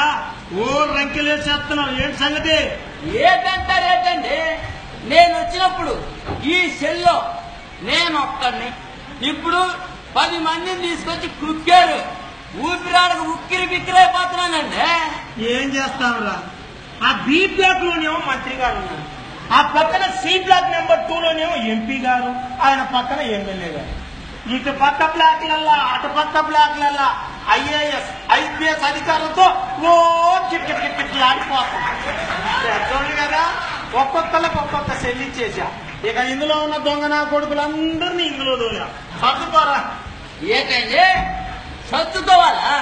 ఓ రంకెలేసేస్తున్నావు ఏంటి సంగతి ఏటంటారు ఏంటండి నేను వచ్చినప్పుడు ఈ సెల్లో నేను ఒక్కడిని ఇప్పుడు పది మందిని తీసుకొచ్చి కుక్కారు ఊపిరాడకు ఉక్కిరి బిక్కిరైపోతున్నానండి ఏం చేస్తావురా ఆ బి బ్లాక్ లోనేమో మంత్రి గారు ఉన్నారు ఆ పక్కన సి బ్లాక్ నెంబర్ టూ లోనేమో ఎంపీ గారు ఆయన పక్కన ఎమ్మెల్యే గారు ఇటు పక్క బ్లాక్లల్లా అటు పక్క బ్లాక్లల్లా ఐఏఎస్ ఐపీఎస్ అధికారులతో ఓ కిట్కిట్లాడిపోతాం పెద్దోళ్ళు కదా ఒక్కొక్కళ్ళకి ఒక్కొక్క సెల్ ఇచ్చేసా ఇక ఇందులో ఉన్న దొంగ నా కొడుకులందరినీ ఇందులో దోలా సర్దుకోరా ఏంటండి సర్దుకోవాలా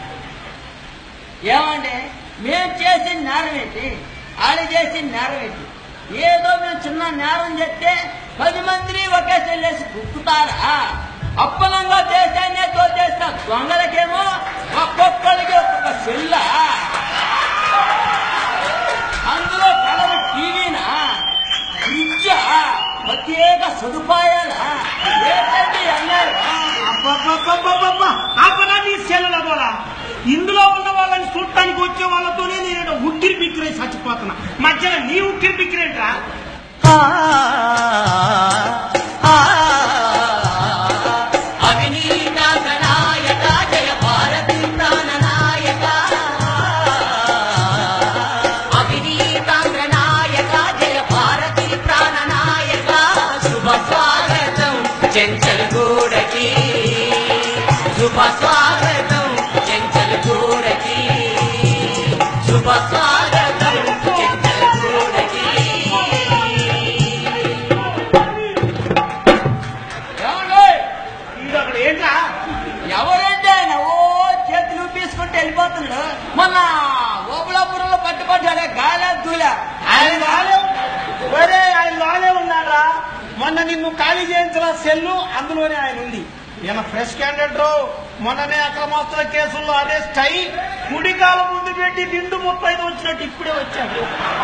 ఏమండి మేము చేసిన నేరం ఏంటి ఆడ చేసిన నేరం ఏంటి ఏదో మేము చిన్న నేరం చేస్తే పది మందిని ఒకే చెల్లేసి గుక్కుతారా అప్పలంగా దేశాన్నే తోచేసిన దొంగలకేమో ఒక్కొక్కరికి ఒక్కొక్క సెల్ల అందులో కలర్ టీవీనా ఫ్రిడ్జా ప్రత్యేక సదుపాయాలా ఏంటండి అన్నారు అబ్బబ్బబ్బబ్బబ్బబ్బా! ఆపరా నీ సెల్లుల గోల. ఇందులో ఉన్న వాళ్ళని చూడటానికి వచ్చే వాళ్ళతోనే నేను ఉక్కిరి బిక్కిరే చచ్చిపోతున్నా మధ్యలో నీ ఉక్కిరి బిక్కిరేంట్రా అవినీతాంగనాయక జయ భారతి ప్రాణనాయక అవినీతాంగనాయక జయ భారతి ప్రాణనాయక శుభ స్వాగతం చెంచల్ గూడకి శుభ స్వాగతం చెంచల్ గూడకి శుభ స్వాగతం చెంచల్ గూడకి ఈడు అక్కడ ఏంట్రా ఎవరంటే ఆయన ఓ చేతులు ఊపేసుకుంటూ వెళ్ళిపోతున్నాడు మొన్న ఓబులాపురంలో పట్టుబడ్డాడే గాలా దూలా ఆయన లాలే ఒరే ఆయన లాలే ఉన్నారా మొన్న నిన్ను ఖాళీ చేయించిన సెల్లు అందులోనే ఆయన ఉంది ఈయన ఫ్రెష్ క్యాండిడేట్ మొన్ననే అక్రమాస్తుల కేసుల్లో అరెస్ట్ అయి కుడికాల ముందు పెట్టి నిండు ముప్పై ఐదు వచ్చినట్టు ఇప్పుడే వచ్చాడు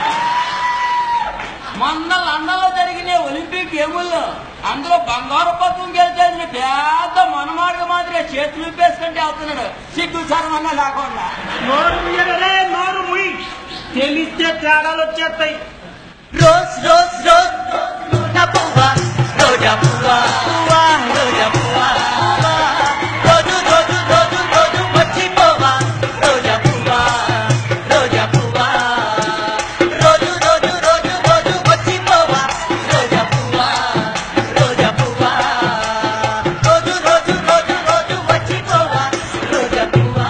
మొన్న లండన్ లో జరిగిన ఒలింపిక్ గేముల్లో అందులో బంగారు పథకం గెలిచేసిన పెద్ద మనమాడిగా మాదిరిగా చేతులు ఊపేసుకుంటే అవుతున్నాడు సిగ్గు సరమన్నా లేకుండా నోరు ముయ్యరే నోరు ముయ్యి తెలిస్తే తేడాలు వచ్చేస్తాయి రోజ్ రోజ్ రోజ్ రోజా పువ్వా రోజా పువ్వా పువ్వా రోజా పువ్వా రోజు రోజు రోజు రోజు మర్చిపోవా రోజా పువ్వా రోజా పువ్వా రోజు రోజు రోజు రోజు మర్చిపోవా రోజా పువ్వా రోజా పువ్వా రోజు రోజు రోజు రోజు మర్చిపోవా రోజా పువ్వా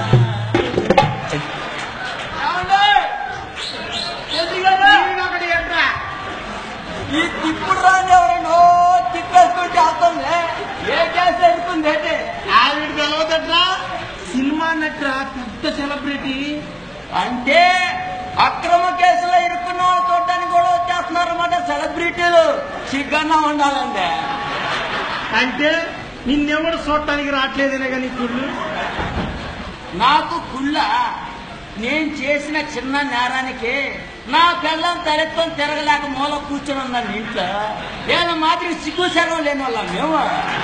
ఈయనొకడు ఏంట్రా? ఈ తిప్పుడు రాని ఎవరో తిప్పేసుకుంటే అవుతుంది ఏ కేసు ఎడుతుంది ఏంటి ఆవిడ తెలవదట్రా సినిమా నట్రా పెద్ద సెలబ్రిటీ అంటే అక్రమ కేసులో ఇరుక్కున్న వాళ్ళు చూడడానికి కూడా వచ్చేస్తున్నారన్నమాట సెలబ్రిటీలు సిగ్గన్నా ఉండాలండి అంటే నిన్నెవడు చూడటానికి రావట్లేదనే కానీ కుళ్ళు నాకు కుళ్ళ నేను చేసిన చిన్న నేరానికి నా పిల్లం తలెత్తుకొని తిరగలేక మూల కూర్చొని ఉన్నాను ఇంట్లో నేను మాత్రం సిగ్గు శరం లేని వాళ్ళం మేము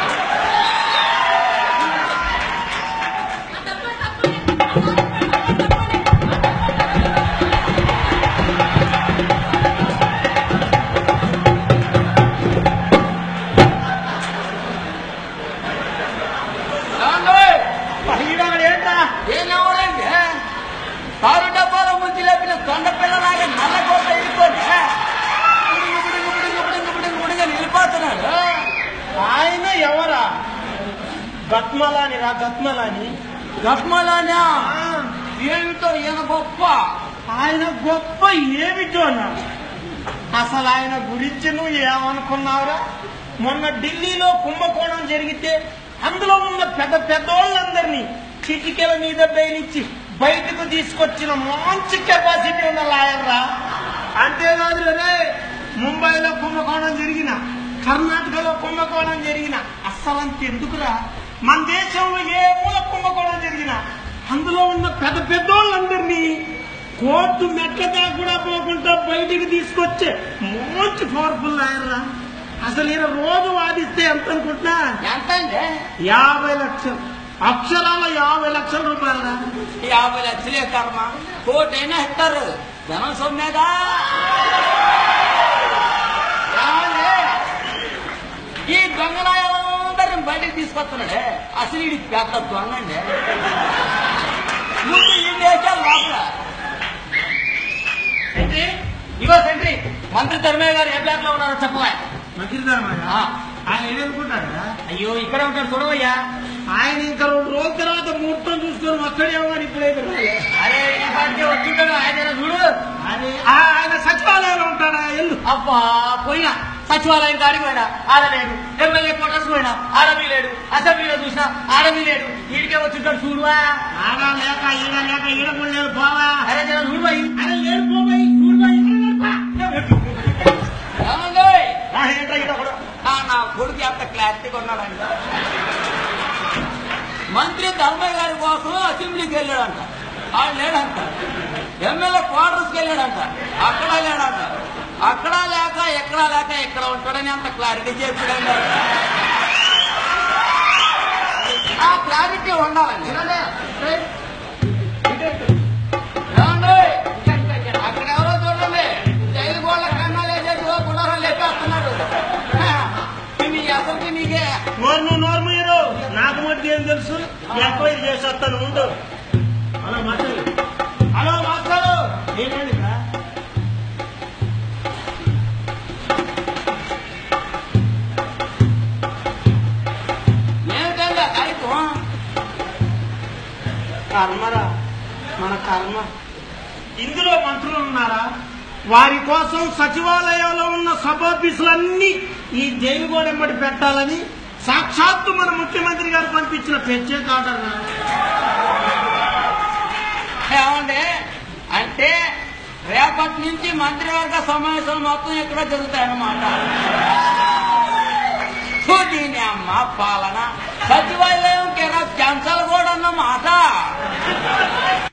ఈడొకడు ఏంట్రా ఏనెవరండి కారు డబ్బాలో ముంచి లేపిన తొండ పిల్లలాగా నల్లకోట ఇరుకొని బుడుగు బుడుగు బుడుగు బుడుగు బుడుగు బుడుగు నిలిపోతున్నాడు ఆయన ఎవరా గత్మలాని రా గత్మలాని గట్మలానా ఏమిటో ఈయన గొప్ప ఆయన గొప్ప ఏమిటోనా అసలు ఆయన గురించి నువ్వు ఏమనుకున్నావురా మొన్న ఢిల్లీలో కుంభకోణం జరిగితే అందులో ఉన్న పెద్ద పెద్దోళ్ళందరినీ చిటికెల మీద బెయిలిచ్చి బయటకు తీసుకొచ్చిన మంచి కెపాసిటీ ఉన్న లాయర్ రా అంతేకాదు రే ముంబైలో కుంభకోణం జరిగిన కర్ణాటకలో కుంభకోణం జరిగిన అస్సలు అంత ఎందుకురా మన దేశంలో ఏ మూల కుంభకోణం జరిగిన అందులో ఉన్న పెద్ద పెద్దోళ్ళందరినీ కోర్టు మెట్ల దాకా కూడా పోకుండా బయటికి తీసుకొచ్చే మంచి పవర్ఫుల్ లాయర్ రా అసలు ఈయన రోజు వాదిస్తే ఎంత అనుకుంటున్నా ఎంత అండి యాభై లక్షలు అక్షరాల యాభై లక్షల రూపాయలు యాభై లక్షలే కర్మ కోటైనా ఇస్తారు జనం సొమ్మేగా ఏమండి? ఈ దొంగలందరిని బయటకు తీసుకొస్తున్నాడే అసలు ఇది పెద్ద దొంగండి ముందు ఈ దేశాలు లోపల సెంట్రీ ఇగో సెంట్రీ మంత్రి ధర్మయ్య గారు ఏ బ్లాక్ లో ఉన్నారో చెప్పలే మంత్రి ధర్మయ్య ఆ. ఆయన ఏమనుకుంటాడా అయ్యో ఇక్కడే ఉంటాడు చూడవయ్యా ఆయన ఇంకా రెండు రోజుల తర్వాత ముహూర్తం చూసుకొని వస్తాడేమో అని ఇప్పుడైతే రాలే. అరే ఈ పాటికే వచ్చింటాడు ఆయన చూడు అని ఆ, ఆయన సచివాలయంలో ఉంటాడా ఎల్లు అబ్బా పోయినా సచివాలయం కాడికి పోయినా ఆడలేడు ఎమ్మెల్యే క్వార్టర్స్ పోయినా ఆడమీ లేడు అసెంబ్లీలో చూసినా ఆడమీ లేడు ఈడికే వచ్చింటాడు చూడువా ఆడ లేక ఈడ లేక ఈడ కూడా లేదు పోవా అరే జర చూడు పోయి ఆయన లేడు పోయి చూడు పోయి ఏంట్రా ఈడ ఒకడు? ఆ, నా కొడుకు ఎంత క్లారిటీగా ఉన్నాడంట మంత్రి ధర్మయ్య గారి కోసం అసెంబ్లీకి వెళ్ళాడంట ఆడు లేడంట ఎమ్మెల్యే క్వార్టర్స్కి వెళ్ళాడంట అక్కడ లేడంట అక్కడ లేక ఎక్కడ లేక ఎక్కడ ఉంటాడని అంత క్లారిటీ చెప్పాడండి ఆ క్లారిటీ ఉండాలండి ఏమండి? అక్కడ ఎవరో చూడండి జైలు గోళ్ళ కన్నాలు వేసేసి గుడారాలు లేపేస్తున్నారు నీ అసలుకి నీకే నోరు నువ్వు నోరు మీరు నాకు మటుకు ఏం తెలుసు ఎంక్వైరీ చేసి వస్తాను ఉండు హలో మాస్టర్ హలో మాస్టారు ఏంటండి ఇక్కడ? ఏమిటండి ఆ కార్యక్రమం కర్మరా మన కర్మ ఇందులో మంత్రులు ఉన్నారా వారి కోసం సచివాలయంలో ఉన్న సభాఫీసులన్నీ ఈ జైలు గోడెంబడి పెట్టాలని సాక్షాత్తు మన ముఖ్యమంత్రి గారు పంపించిన ప్రత్యేక ఆర్డర్ రా. ఏమండి అంటే రేపటి నుంచి మంత్రివర్గ సమావేశాలు మొత్తం ఇక్కడ జరుగుతాయన్నమాట సో దీని అమ్మ పాలన సచివాలయం కిరా క్యాన్సల్ కూడా అన్నమాట